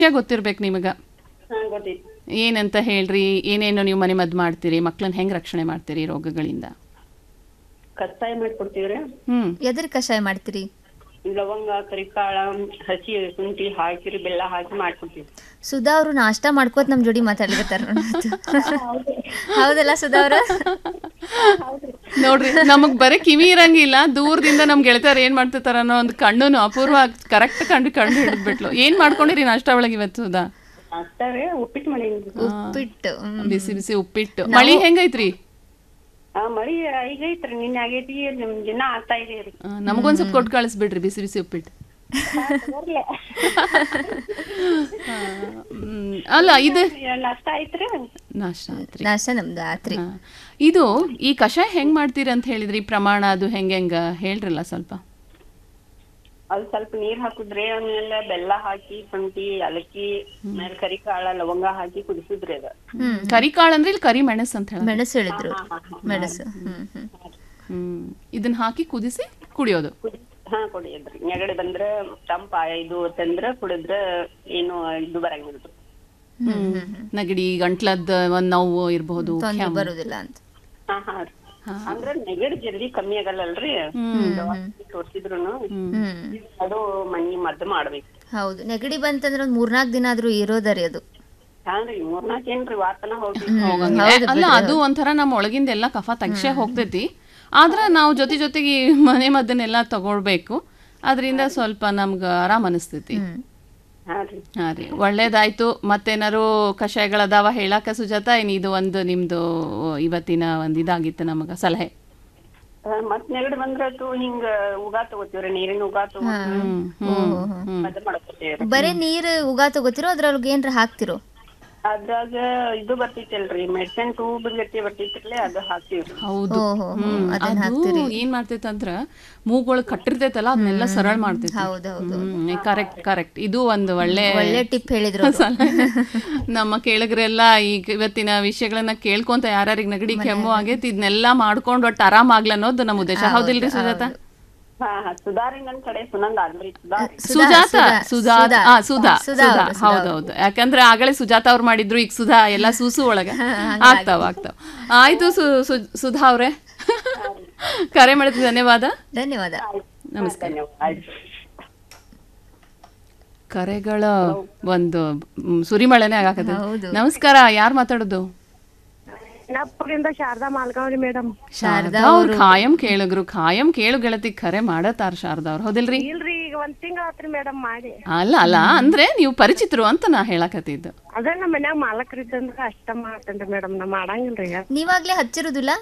ವಿಷಯ ಗೊತ್ತಿರ್ಬೇಕು ನಿಮಗ ಹಾ ಗೊತ್ತೈತಿ ಏನಂತ ಹೇಳ್ರಿ ಏನೇನು ನೀವು ಮನೆ ಮದ್ದು ಮಾಡ್ತೀರಿ ಮಕ್ಕಳನ್ನ ಹೆಂಗ್ ರಕ್ಷಣೆ ಮಾಡ್ತೀರಿ ರೋಗಗಳಿಂದ ಕಷಾಯ ಮಾಡ್ಕೊಡ್ತೀವ್ರಿ ಹ್ಮ್ ಎದ್ರ ಕಷಾಯ ಮಾಡ್ತೀರಿ ಲವಂಗ ಕರಿಕಾಳ ಹಸಿ ಶುಂಠಿ ಹಾಕಿರಿ ಬೆಲ್ಲ ಹಾಕಿ ಮಾಡ್ಕೊಡ್ತೀವಿ ಸುಧಾ ಅವರು ನಾಷ್ಟಾ ಮಾಡ್ಕೋತ ನಮ್ ಜೋಡಿ ಮಾತಾಡ್ಲಿಕತ್ತಾರ ಹೌದಲ್ಲ ಸುಧಾ ಅವ್ರ ನೋಡ್ರಿ ನಮಗ್ ಬರೀ ಕಿವಿ ಇರಂಗಿಲ್ಲ ದೂರದಿಂದ ನಮ್ ಗೆಳತಿಯರ್ ಏನ್ ಮಾಡ್ತಿರ್ತಾರ ಅನ್ನೋ ಒಂದು ಕಣ್ಣುನು ಅಪೂರ್ವ ಕರೆಕ್ಟ್ ಕಂಡು ಕಂಡು ಹಿಡಿದ್ಬಿಟ್ಲು ಏನ್ ಮಾಡ್ಕೊಂಡಿರಿ ನಾಷ್ಟ ಒಳಗೆ ಇವತ್ತು ಸುಧಾ ಅಷ್ಟೇ ಉಪ್ಪಿಟ್ಟು ಮಾಡೀನಿ ಉಪ್ಪಿಟ್ಟು ಹ್ಮ್. ಬಿಸಿ ಬಿಸಿ ಉಪ್ಪಿಟ್ಟು ಮಳಿ ಹೆಂಗೈತ್ರಿ ಆ ಮಳಿ ಈಗ ಐತ್ರಿ ನಿನ್ನೆ ಆಗೈತಿ ನಿಮ್ ದಿನ ಆಗ್ತಾ ಇದೆ ರೀ ಆ, ನಮಗೊಂದ್ ಸ್ವಲ್ಪ ಕೊಟ್ಟು ಕಳಿಸ್ಬಿಡ್ರಿ ಬಿಸಿ ಬಿಸಿ ಉಪ್ಪಿಟ್ಟು ಆ, ಹ್ಮ್, ಅಲ್ಲ ಇದು ನಾಷ್ಟ ಐತ್ರಿ ನಾಷ್ಟ ಆತ್ರಿ ನಾಷ್ಟ ನಮ್ದು ಆತ್ರಿ ಹಾ. ಇದು ಈ ಕಷಾಯ ಹೆಂಗ್ ಮಾಡ್ತೀರಿ ಅಂತ ಹೇಳಿದ್ರಿ ಪ್ರಮಾಣ ಅದು ಹೆಂಗ್ ಹೆಂಗ ಹೇಳ್ರಲ್ಲ ಸ್ವಲ್ಪ ಅದು ಸ್ವಲ್ಪ ನೀರ್ ಹಾಕುದ್ರಿ ಆಮೇಲೆ ಬೆಲ್ಲ ಹಾಕಿ ಶುಂಠಿ ಏಲಕ್ಕಿ ಆಮೇಲೆ ಕರಿಕಾಳ ಲವಂಗ ಹಾಕಿ ಕುದಿಸುದ್ರಿ ಅದ ಹ್ಮ್ ಕರಿಕಾಳು ಅಂದ್ರೆ ಇಲ್ಲಿ ಕರಿ ಮೆಣಸು ಅಂತ ಹೇಳ ಮೆಣಸು ಹೇಳಿದ್ರು ಮೆಣಸು ಹ್ಮ್ ಹ್ಮ್ ಹ್ಮ್ ಇದನ್ನ ಹಾಕಿ ಕುದಿಸಿ ಕುಡಿಯೋದು ಕುದಿ ಹಾ ಕುಡಿಯದ್ರಿ ನೆಗಡಿ ಬಂದ್ರ ತಂಪ ಇದು ತಂದ್ರ ಕುಡಿದ್ರ ಏನು ಇದು ಬರಂಗಿಲ್ರಿ ಹ್ಮ್ ನೆಗಡಿ ಗಂಟ್ಲದ ಒಂದ್ ನೋವು ಇರಬಹುದು ತೊಂದ್ರೆ ಬರುದಿಲ್ಲ ಅಂತ ಹಾ ಹಾ ರೀ ಅಂದ್ರ ನೆಗಡಿ ಜಲ್ದಿ ಕಮ್ಮಿ ಆಗಲ್ಲಲ್ರಿ ತೋರ್ಸಿದ್ರುನು ಹ್ಮ್ ಅದು ಮನಿ ಮದ್ದು ಮಾಡ್ಬೇಕು ಹೌದು ನೆಗಡಿ ಬಂತಂದ್ರೆ ಒಂದ್ ಮೂರ್ನಾಲ್ಕು ದಿನ ಆದ್ರೂ ಇರೋದರಿ ಅದು ಹಾನ್ರಿ ಮೂರ್ನಾಕ್ ಏನ್ರಿ ವಾತನ ಹೋಗಿ ಅಲ್ಲ ಅದು ಒಂಥರ ನಮ್ಮ ಒಳಗಿಂದ ಎಲ್ಲ ಕಫ ತಕ್ಷೆ ಹೋಗ್ತೈತಿ ಆದ್ರ ನಾವು ಜೊತೆ ಜೊತೆಗೆ ಈ ಮನೆ ಮದ್ದನ್ನೆಲ್ಲ ತಗೊಳ್ಬೇಕು ಅದರಿಂದ ಸ್ವಲ್ಪ ನಮ್ಗ ಆರಾಮ್ ಅನಿಸ್ತೈತಿ ಹ್ಮ್ ಹಾ ರೀ ಹಾ ರೀ ಒಳ್ಳೇದಾಯ್ತು ಮತ್ತೇನಾರು ಕಷಾಯಗಳದಾವ ಹೇಳಾಕ ಸುಜಾತ ಏನ್ ಇದು ಒಂದು ನಿಮ್ದು ಇವತ್ತಿನ ಒಂದ್ ಇದಾಗಿತ್ತು ನಮಗ ಸಲಹೆ ಆ, ಮತ್ ನೆಗಡಿ ಬಂದ್ರತು ಹಿಂಗ ಉಗಾ ತಗೋತೀವ್ರಿ ನೀರಿನ ಉಗಾ ತಗೋತೀವಿ ಹ್ಮ್ ಹ್ಮ್ ಮದ್ದು ಮಾಡ್ಕೊತೀವ್ರಿ ಬರೇ ನೀರ್ ಉಗಾ ತಗೋತಿರೋ ಅದ್ರೊಳಗೆ ಏನ್ರ ಹಾಕ್ತಿರೋ ಅದ್ರಾಗ ಇದು ಬರ್ತೈತಲ್ರಿ ಮೆಡಿಸಿನ್ ಟ್ಯೂಬ್ ಗಟ್ಟಿ ಬರ್ತೈತಿರ್ಲಿ ಅದು ಹಾಕ್ತಿವ್ರಿ ಹೌದು ಓಹೋ ಹ್ಮ್ ಅದು ಏನ್ ಮಾಡ್ತೈತೆ ಅಂದ್ರ ಮೂಗೊಳಗ್ ಕಟ್ಟಿರ್ತೈತಲ್ಲ ಅದನ್ನೆಲ್ಲ ಸರಳ ಮಾಡ್ತೈತಿ ಹೌದೌದು ಹ್ಮ್ ಕರೆಕ್ಟ್ ಕರೆಕ್ಟ್ ಇದು ಒಂದು ಒಳ್ಳೆ ಒಳ್ಳೆ ಟಿಪ್ ಹೇಳಿದ್ರು ಅವ್ರು. ಸಲಹೆ. ನಮ್ಮ ಕೇಳಿಗ್ರೆಲ್ಲ ಈಗ ಇವತ್ತಿನ ವಿಷಯಗಳನ್ನ ಕೇಳ್ಕೊಂತ ಯಾರ್ಯಾರಿಗೆ ನೆಗಡಿ ಕೆಮ್ಮು ಆಗೈತಿ ಇದನ್ನೆಲ್ಲ ಮಾಡ್ಕೊಂಡು ಒಟ್ಟು ಆರಾಮ್ ಆಗ್ಲ ಅನ್ನೋದು ನಮ್ಮ ಉದ್ದೇಶ ಹೌದಿಲ್ರಿ ಸುಜಾತ ಹಾ ಹಾ ಸುಧಾರಿ ನನ್ ಕಡೆ ಸುನಂದ ಅಲ್ರಿ ಸುಧಾರಿ ಸುಜಾತ ಸುಜಾತ ಆ ಸುಧಾ ಸುಧಾ ಸುಧಾ ಹೌದೌದು ಯಾಕಂದ್ರೆ ಆಗಲೇ ಸುಜಾತ ಅವ್ರು ಮಾಡಿದ್ರು ಈಗ ಸುಧಾ ಎಲ್ಲ ಸೂಸು ಒಳಗ ಆಗ್ತಾವ ಆಗ್ತಾವ ಆಯ್ತು ಸು- ಸು- ಸುಧಾ ಅವ್ರೆ ಕರೆ ಮಾಡಿದ ಧನ್ಯವಾದ ಧನ್ಯವಾದ ನಮಸ್ಕಾರ ಧನ್ಯವಾದ ಆಯ್ತು ಕರೆಗಳ ಒಂದು ಮ್, ಸುರಿಮಳೆನೇ ಆಗಾಕತ್ತೆ ಹೌದು. ನಮಸ್ಕಾರ ಯಾರು ಮಾತಾಡೋದು ನಪ್ಪರಿಂದ ಶಾರದಾ ಮಾಲ್ಗಾವ್ರಿ ಮೇಡಮ್ ಶಾರದಾ ಅವ್ರು ಖಾಯಂ ಕೇಳಿದ್ರು ಖಾಯಂ ಕೇಳು ಗೆಳತಿ ಕರೆ ಮಾಡತಾರ ಶಾರದಾ ಅವ್ರು ಹೌದಿಲ್ರಿ ಇಲ್ರಿ ಈಗ ಒಂದ್ ತಿಂಗಳ ಆತ್ರಿ ಮೇಡಮ್ ಮಾಡಿ ಅಲ್ಲ ಅಲ್ಲ ಅಂದ್ರೆ ನೀವು ಪರಿಚಿತರು ಅಂತ ನಾ ಹೇಳಕತ್ತಿದ್ದು ಅದೇ ನಮ್ಮ ಮನ್ಯಾಗ ಮಾಲಕರಿದ್ದಂದ್ರ ಅಷ್ಟ ಮಾಡ್ತೇನ್ರಿ ಮೇಡಮ್ ನಾ ಮಾಡಂಗಿಲ್ರಿ ನೀವಾಗ್ಲೇ ಹಚ್ಚಿರುದಿಲ್ಲ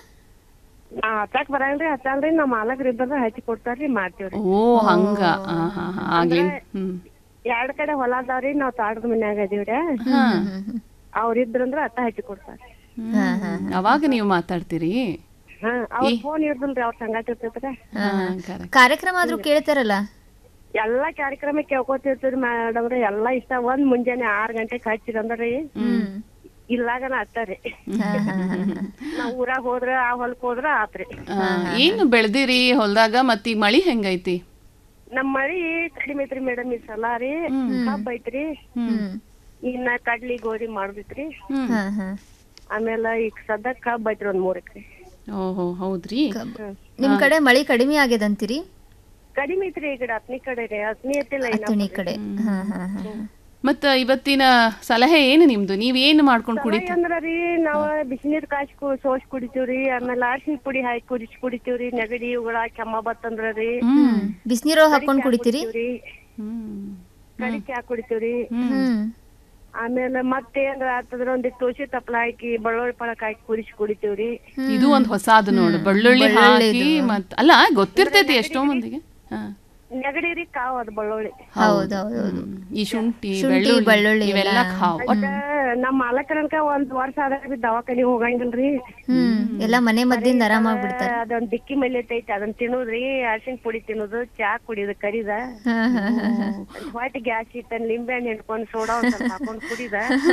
ನಾ ಹಚ್ಚಾಕ್ ಬರಂಗಿಲ್ರಿ ಹಚ್ಚಲ್ರಿ ನಾ ಮಾಲಕರು ಇದ್ದಂದ್ರ ಹಚ್ಚಿ ಕೊಡ್ತಾರ್ರಿ ಮಾಡ್ತೀವ್ರಿ ಓ ಹಂಗ ಆ, ಹಾ ಹಾ ಆಗ್ಲಿ ಹ್ಮ್ ಎರಡ್ ಕಡೆ ಹೊಲ ಅದಾವ್ರಿ ನಾವ್ ತಾಡದ ಮನ್ಯಾಗ ಅದೀವ್ರಿ ಹಾ ಅವ್ರಿದ್ರಂದ್ರ ಅಟ್ಟ ಹಚ್ಚಿ ಕೊಡ್ತಾರ ಹ್ಮ್. ಅವಾಗ ನೀವು ಮಾತಾಡ್ತೀರಿ ಹಾ ಅವ್ರ ಫೋನ್ ಇರ್ದಲ್ರಿ ಅವ್ರ ಸಂಗಾತಿ ಇರ್ತೈತ್ರಿ ಹಾ, correct. ಕಾರ್ಯಕ್ರಮ ಆದ್ರೂ ಕೇಳ್ತಾರಲ್ಲ ಎಲ್ಲಾ ಕಾರ್ಯಕ್ರಮ ಕೇಳ್ಕೊತಿರ್ತೀರಿ ಮೇಡಮ್ ರೀ ಎಲ್ಲಾ ಇಷ್ಟ ಒಂದ್ ಮುಂಜಾನೆ ಆರ್ ಗಂಟೆಗ್ ಹಚ್ಚಿರಂದ್ರಿ ಹ್ಮ್ ಇಲ್ಲಾಗನ ಅಟ್ಟರಿ ಹಾ, ಹಾ, ಹಾ, ಹಾ. ನಾವ್ ಊರಾಗ ಹೋದ್ರ ಆ ಹೊಲಕ್ ಹೋದ್ರ ಆತ್ರಿ ಆ, ಏನು ಬೆಳ್ದಿರಿ ಹೊಲ್ದಾಗ ಮತ್ತೀಗ ಮಳಿ ಹೆಂಗೈತಿ ನಮ್ ಮಳಿ ಕಡಿಮೆ ಐತ್ರಿ ಮೇಡಮ್ ಈ ಸಲ ರೀ ಕಬ್ಬ್ ಐತ್ರಿ ಹ್ಮ್ ಇನ್ನ ಕಡ್ಲಿ ಗೋಧಿ ಮಾಡ್ಬೇಕ್ರಿ ಹಾ ಹಾ ಆಮೇಲೆ ಈಗ ಸದ್ದ ಕಬ್ಬ್ ಐತ್ರಿ ಒಂದ್ ಮೂರ್ ಎಕ್ರೆ ಓಹೋ ಹೌದ್ರಿ ಕಬ್ಬು. ನಿಮ್ ಕಡೆ ಮಳಿ ಕಡಿಮೆ ಆಗ್ಯದಂತೀರಿ ಕಡಿಮೆ ಐತ್ರಿ ಈ ಕಡೆ ಹತ್ನಿ ಕಡೆ ರೀ ಹತ್ನಿ ಐತಿಲ್ಲ ಇನ್ನ ತುಣಿ ಕಡೆ ಹಾ ಹಾ ಹಾ ಮತ್ತ ಇವತ್ತಿನ ಸಲಹೆ ಏನು ನಿಮ್ದು ನೀವ್ ಏನು ಮಾಡ್ಕೊಂಡು ಕುಡಿತೀರಿ ಅಂದ್ರ ರೀ ನಾವ್ ಬಿಸಿನೀರ್ ಕಾಯ್ಸಿ ಕು- ಸೋಸ್ ಕುಡಿತೀವ್ರಿ ಆಮೇಲೆ ಅರ್ಶಿನ ಪುಡಿ ಹಾಕಿ ಕುದಿಸಿ ಕುಡಿತೀವ್ರಿ ನೆಗಡಿ ಉಗುಳ ಕೆಮ್ಮ ಬತ್ತಂದ್ರ ರೀ ಹ್ಮ್ ಬಿಸಿನೀರು ಹಾಕೊಂಡ್ ಕುಡಿತೀರಿ ಕುಡಿತೀವ್ರಿ ಹ್ಮ್ ಕರಿ ಚಾ ಕುಡಿತೀವ್ರಿ ಹ್ಮ್ ಆಮೇಲೆ ಮತ್ತೇನ್ರ ಆತಂದ್ರ ಒಂದಿಟ್ಟು ತುಳಸಿ ತಪ್ಪಲ ಹಾಕಿ ಬೆಳ್ಳುಳ್ಳಿ ಪಳಕ್ ಹಾಕಿ ಕುದಿಸಿ ಕುಡಿತೀವ್ರಿ ಇದು ಒಂದ್ ಹೊಸಾದು ನೋಡು ಬೆಳ್ಳುಳ್ಳಿ ಹಾಕಿ ಮತ್ ಅಲ್ಲ ಗೊತ್ತಿರ್ತೈತಿ ಎಷ್ಟೋ ಮಂದಿಗೆ ಹಾ. ನೆಗಡಿ ರೀ ಕಾವ್ ಅದ್ ಬೆಳ್ಳುಳ್ಳಿ ಹೌದ್ ಹೌದ್ ಹೌದು ಹ್ಮ್. ಈ ಶುಂಠಿ ಶುಂಠಿ, ಬೆಳ್ಳುಳ್ಳಿ ಬೆಳ್ಳುಳ್ಳಿ ಇವೆಲ್ಲ ಎಲ್ಲ. ಖಾವ್ ಒಟ್- ನಮ್ ಮಾಲಕರನ್ಕ ಒಂದ್ ವರ್ಷ ಆದಾಗ ದವಾಖಾನಿ ಹೋಗಂಗಿಲ್ರಿ ಹ್ಮ್ ಎಲ್ಲಾ ಮನೆ ಮದ್ದಿಂದ ಆರಾಮಾಗ್ಬಿಡ್ತಾರ ಅದೊಂದ್ ದಿಕ್ಕಿ ಮೇಲೆ ಐತಿ ಅದನ್ನ ತಿನ್ನುದ್ರಿ ಅರ್ಶಿನ ಪುಡಿ ತಿನ್ನುದು ಚಾ ಕುಡಿಯೋದು ಕರಿದ ಹಾ ಹಾ ಹಾ ಹಾ ಹೊಟ್ಟೆ ಗ್ಯಾಸ್ ಇಟ್ಟ ನಿಂಬೆ ಹಣ್ಣು ಹಿಡ್ಕೊಂಡ್ ಸೋಡಾ ಒಂದ್ ಸ್ವಲ್ಪ ಹಾಕೊಂಡ್ ಕುಡಿದ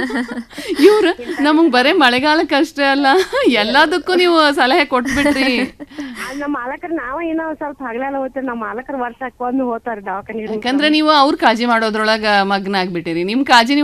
ಇವ್ರು ನಮಗ್ ಬರೇ ಮಳೆಗಾಲಕ್ಕೆ ಅಷ್ಟೇ ಅಲ್ಲ ಎಲ್ಲದಕ್ಕೂ ನೀವು ಸಲಹೆ ಕೊಟ್ಬಿಟ್ರಿ ಅದ್ ನಮ್ ಮಾಲಕರ್ ನಾವ ಏನೋ ಒಂದ್ ಸ್ವಲ್ಪ ಹಗಲೆಲ್ಲ ಹೋಗ್ತೀವಿ ನಮ್ ಮಾಲಕರ್ ವರ್ಷ ಬಂದು ಹೋಗ್ತಾರೆ ದವಾಖಾನೆ ಯಾಕಂದ್ರೆ ನೀವು ಅವ್ರ ಕಾಳಜಿ ಮಾಡೋದ್ರೊಳಗ ಮಗ್ನ ಆಗ್ಬಿಟ್ಟಿರಿ ನಿಮ್ ಕಾಳಜಿ ನೀವು